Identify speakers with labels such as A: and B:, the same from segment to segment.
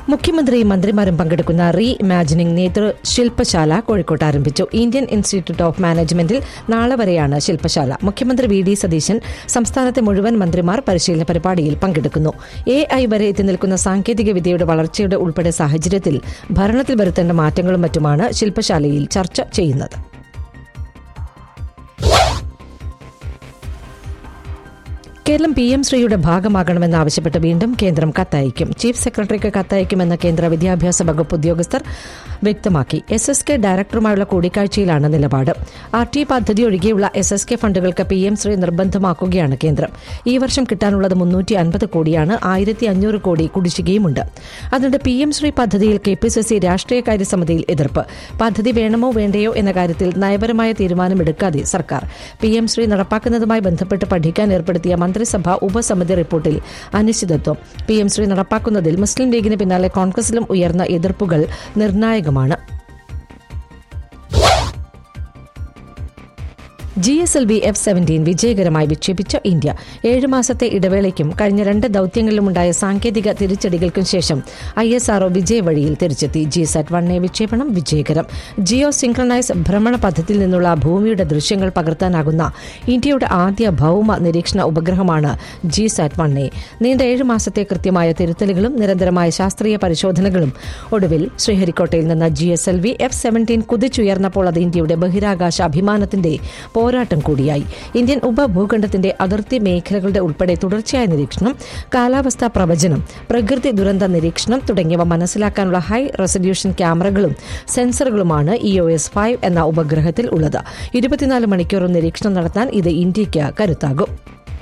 A: മുഖ്യമന്ത്രിയും മന്ത്രിമാരും പങ്കെടുക്കുന്ന റീ ഇമാജിനിംഗ് നേതൃ ശില്പശാല കോഴിക്കോട്ട് ആരംഭിച്ചു ഇന്ത്യൻ ഇൻസ്റ്റിറ്റ്യൂട്ട് ഓഫ് മാനേജ്മെന്റിൽ നാളെ വരെയാണ് ശില്പശാല മുഖ്യമന്ത്രി വി ഡി സതീശൻ സംസ്ഥാനത്തെ മുഴുവൻ മന്ത്രിമാർ പരിശീലന പരിപാടിയിൽ പങ്കെടുക്കുന്നു എ ഐ വരെ എത്തി നിൽക്കുന്ന സാങ്കേതിക വിദ്യയുടെ വളർച്ചയുടെ ഉൾപ്പെടെ സാഹചര്യത്തിൽ ഭരണത്തിൽ വരുത്തേണ്ട മാറ്റങ്ങളും മറ്റുമാണ് ശില്പശാലയിൽ ചർച്ച ചെയ്യുന്നത് കേരളം പി എം ശ്രീയുടെ ഭാഗമാകണമെന്നാവശ്യപ്പെട്ട് വീണ്ടും കേന്ദ്രം കത്തയക്കും ചീഫ് സെക്രട്ടറിക്ക് കത്തയക്കുമെന്ന് കേന്ദ്ര വിദ്യാഭ്യാസ വകുപ്പ് ഉദ്യോഗസ്ഥർ വ്യക്തമാക്കി എസ് എസ് കെ ഡയറക്ടറുമായുള്ള കൂടിക്കാഴ്ചയിലാണ് നിലപാട് ആർ ടി പദ്ധതി ഒഴികെയുള്ള എസ് എസ് കെ ഫണ്ടുകൾക്ക് പി എം ശ്രീ നിർബന്ധമാക്കുകയാണ് കേന്ദ്രം ഈ വർഷം കിട്ടാനുള്ളത് മുന്നൂറ്റി അൻപത് കോടിയാണ് ആയിരത്തി അഞ്ഞൂറ് കോടി കുടിശ്ശികയുമുണ്ട് അതിനിടെ പി എം ശ്രീ പദ്ധതിയിൽ കെ പി സി സി രാഷ്ട്രീയകാര്യ സമിതിയിൽ എതിർപ്പ് പദ്ധതി വേണമോ വേണ്ടയോ എന്ന കാര്യത്തിൽ നയപരമായ തീരുമാനമെടുക്കാതെ സർക്കാർ പി എം ശ്രീ നടപ്പാക്കുന്നതുമായി ബന്ധപ്പെട്ട് പഠിക്കാൻ ഏർപ്പെടുത്തിയ മന്ത്രിസഭാ ഉപസമിതി റിപ്പോർട്ടിൽ അനിശ്ചിതത്വം പി എം ശ്രീ നടപ്പാക്കുന്നതിൽ മുസ്ലിം ലീഗിന് പിന്നാലെ കോൺഗ്രസിലും ഉയർന്ന എതിർപ്പുകൾ നിർണായകമാണ് G S L V F seventeen വിജയകരമായി വിക്ഷേപിച്ച ഇന്ത്യ ഏഴ് മാസത്തെ ഇടവേളയ്ക്കും കഴിഞ്ഞ രണ്ട് ദൌത്യങ്ങളിലുമുണ്ടായ സാങ്കേതിക തിരിച്ചടികൾക്കും ശേഷം ഐ എസ് ആർഒ വിജയ വഴിയിൽ തിരിച്ചെത്തി ജി സാറ്റ് വൺ എ വിക്ഷേപണം വിജയകരം ജിയോ സിംക്രണൈസ് ഭ്രമണ പദ്ധതിയിൽ നിന്നുള്ള ഭൂമിയുടെ ദൃശ്യങ്ങൾ പകർത്താനാകുന്ന ഇന്ത്യയുടെ ആദ്യ ഭൌമ നിരീക്ഷണ ഉപഗ്രഹമാണ് ജി സാറ്റ് വൺ എ നീണ്ട ഏഴ് മാസത്തെ കൃത്യമായ തിരുത്തലുകളും നിരന്തരമായ ശാസ്ത്രീയ പരിശോധനകളും ഒടുവിൽ ശ്രീഹരിക്കോട്ടയിൽ നിന്ന് G S L V F seventeen കുതിച്ചുയർന്നപ്പോൾ അത് ഇന്ത്യയുടെ ബഹിരാകാശ അഭിമാനത്തിന്റെ പോരാട്ടം കൂടിയായി ഇന്ത്യൻ ഉപഭൂഖണ്ഡത്തിന്റെ അതിർത്തി മേഖലകളുടെ ഉൾപ്പെടെ തുടർച്ചയായ നിരീക്ഷണം കാലാവസ്ഥാ പ്രവചനം പ്രകൃതി ദുരന്ത നിരീക്ഷണം തുടങ്ങിയവ മനസ്സിലാക്കാനുള്ള ഹൈ റെസൊല്യൂഷൻ ക്യാമറകളും സെൻസറുകളുമാണ് ഇ ഒ എസ് ഫൈവ് എന്ന ഉപഗ്രഹത്തിൽ ഉള്ളത് ഇരുപത്തിനാല് മണിക്കൂറും നിരീക്ഷണം നടത്താൻ ഇത് ഇന്ത്യയ്ക്ക് കരുത്താകും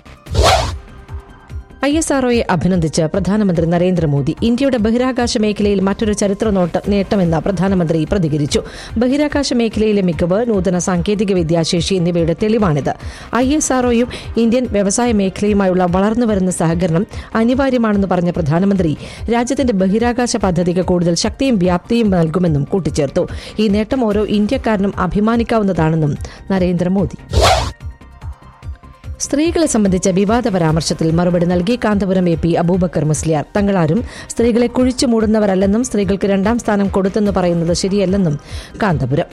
A: ഐ എസ് ആർഒയെ അഭിനന്ദിച്ച് പ്രധാനമന്ത്രി നരേന്ദ്രമോദി ഇന്ത്യയുടെ ബഹിരാകാശ മേഖലയിൽ മറ്റൊരു ചരിത്ര നോട്ട നേട്ടമെന്ന് പ്രധാനമന്ത്രി പ്രതികരിച്ചു ബഹിരാകാശ മേഖലയിലെ മികവ് നൂതന സാങ്കേതിക വിദ്യാശേഷി എന്നിവയുടെ തെളിവാണിത് ഐ എസ് ആർഒയും ഇന്ത്യൻ വ്യവസായ മേഖലയുമായുള്ള വളർന്നുവരുന്ന സഹകരണം അനിവാര്യമാണെന്ന് പറഞ്ഞ പ്രധാനമന്ത്രി രാജ്യത്തിന്റെ ബഹിരാകാശ പദ്ധതിക്ക് കൂടുതൽ ശക്തിയും വ്യാപ്തിയും നൽകുമെന്നും കൂട്ടിച്ചേർത്തു ഈ നേട്ടം ഓരോ ഇന്ത്യക്കാരനും അഭിമാനിക്കാവുന്നതാണെന്നും നരേന്ദ്രമോദി സ്ത്രീകളെ സംബന്ധിച്ച വിവാദ പരാമർശത്തിൽ മറുപടി നൽകി കാന്തപുരം എ പി അബൂബക്കർ മുസ്ലിയാർ തങ്ങളാരും സ്ത്രീകളെ കുഴിച്ചു മൂടുന്നവരല്ലെന്നും സ്ത്രീകൾക്ക് രണ്ടാം സ്ഥാനം കൊടുത്തെന്ന് പറയുന്നത് ശരിയല്ലെന്നും കാന്തപുരം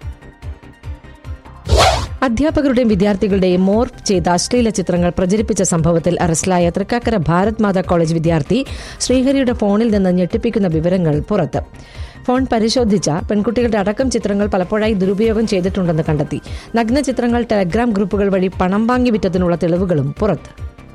A: അധ്യാപകരുടെയും വിദ്യാർത്ഥികളുടെയും മോർഫ് ചെയ്ത അശ്ലീല ചിത്രങ്ങൾ പ്രചരിപ്പിച്ച സംഭവത്തിൽ അറസ്റ്റിലായ തൃക്കാക്കര ഭാരത് മാതാ കോളേജ് വിദ്യാർത്ഥി ശ്രീഹരിയുടെ ഫോണിൽ നിന്ന് ഞെട്ടിപ്പിക്കുന്ന വിവരങ്ങൾ പുറത്ത് ഫോൺ പരിശോധിച്ച പെൺകുട്ടികളുടെ അടക്കം ചിത്രങ്ങൾ പലപ്പോഴായി ദുരുപയോഗം ചെയ്തിട്ടുണ്ടെന്ന് കണ്ടെത്തി നഗ്ന ചിത്രങ്ങൾ ടെലഗ്രാം ഗ്രൂപ്പുകൾ വഴി പണം വാങ്ങി വിറ്റതിനുള്ള തെളിവുകളും പുറത്ത്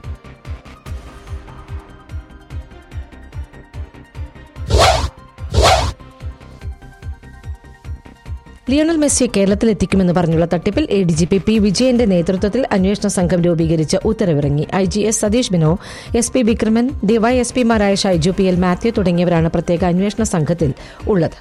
A: ലിയോണൽ മെസ്സിയെ കേരളത്തിൽ എത്തിക്കുമെന്ന് പറഞ്ഞുള്ള തട്ടിപ്പിൽ A D G P P വിജയന്റെ നേതൃത്വത്തിൽ അന്വേഷണ സംഘം രൂപീകരിച്ച് ഉത്തരവിറങ്ങി I G S Satheesh Bino S P Vikraman ഡിവൈഎസ്പിമാരായ ഷൈജു പി എൽ മാത്യു തുടങ്ങിയവരാണ് പ്രത്യേക അന്വേഷണ സംഘത്തിൽ ഉള്ളത്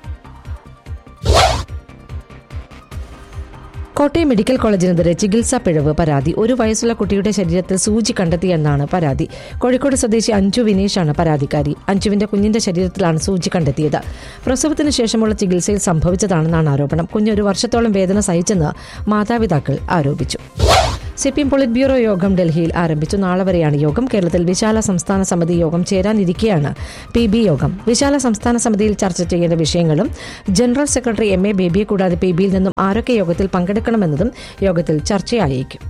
A: കോട്ടയം മെഡിക്കൽ കോളേജിനെതിരെ ചികിത്സാ പിഴവ് പരാതി ഒരു വയസ്സുള്ള കുട്ടിയുടെ ശരീരത്തിൽ സൂചി കണ്ടെത്തിയെന്നാണ് പരാതി കോഴിക്കോട് സ്വദേശി അഞ്ജു വിനേഷാണ് പരാതിക്കാരി അഞ്ജുവിന്റെ കുഞ്ഞിന്റെ ശരീരത്തിലാണ് സൂചി കണ്ടെത്തിയത് പ്രസവത്തിന് ശേഷമുള്ള ചികിത്സയിൽ സംഭവിച്ചതാണെന്നാണ് ആരോപണം കുഞ്ഞ് ഒരു വർഷത്തോളം വേദന സഹിച്ചെന്ന് മാതാപിതാക്കൾ ആരോപിച്ചു C P M polit bureau യോഗം ഡൽഹിയിൽ ആരംഭിച്ചു നാളെ വരെയാണ് യോഗം കേരളത്തിൽ വിശാല സംസ്ഥാന സമിതി യോഗം ചേരാനിരിക്കെയാണ് പി ബി യോഗം വിശാല സംസ്ഥാന സമിതിയിൽ ചർച്ച ചെയ്യേണ്ട വിഷയങ്ങളും ജനറൽ സെക്രട്ടറി എം എ ബേബിയെ കൂടാതെ പി ബിയിൽ നിന്നും ആരൊക്കെ യോഗത്തിൽ പങ്കെടുക്കണമെന്നതും യോഗത്തിൽ ചർച്ചയായേക്കും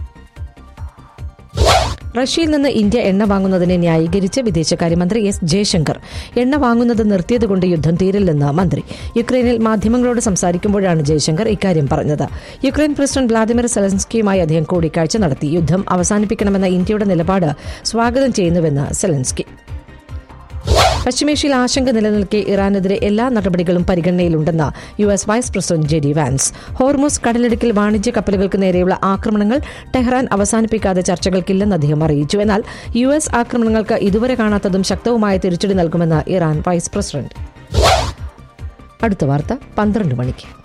A: റഷ്യയിൽ നിന്ന് ഇന്ത്യ എണ്ണ വാങ്ങുന്നതിനെ ന്യായീകരിച്ച് വിദേശകാര്യമന്ത്രി എസ് ജയശങ്കർ എണ്ണ വാങ്ങുന്നത് നിർത്തിയതുകൊണ്ട് യുദ്ധം തീരില്ലെന്ന് മന്ത്രി യുക്രൈനിൽ മാധ്യമങ്ങളോട് സംസാരിക്കുമ്പോഴാണ് ജയശങ്കർ ഇക്കാര്യം പറഞ്ഞത് യുക്രൈൻ പ്രസിഡന്റ് വ്ളാദിമിർ സെലൻസ്കിയുമായി അദ്ദേഹം കൂടിക്കാഴ്ച നടത്തി യുദ്ധം അവസാനിപ്പിക്കണമെന്ന ഇന്ത്യയുടെ നിലപാട് സ്വാഗതം ചെയ്യുന്നുവെന്ന് സെലൻസ്കി പശ്ചിമേഷ്യയിൽ ആശങ്ക നിലനിൽക്കെ ഇറാനെതിരെ എല്ലാ നടപടികളും പരിഗണനയിലുണ്ടെന്ന് U S vice president J D Vance Hormuz കടലിടുക്കിൽ വാണിജ്യ കപ്പലുകൾക്ക് നേരെയുള്ള ആക്രമണങ്ങൾ ടെഹ്റാൻ അവസാനിപ്പിക്കാതെ ചർച്ചകൾക്കില്ലെന്ന് അദ്ദേഹം അറിയിച്ചു എന്നാൽ യു എസ് ആക്രമണങ്ങൾക്ക് ഇതുവരെ കാണാത്തതും ശക്തവുമായ തിരിച്ചടി നൽകുമെന്ന് ഇറാൻ വൈസ് പ്രസിഡന്റ് അടുത്ത വാർത്ത പന്ത്രണ്ട് മണിക്ക്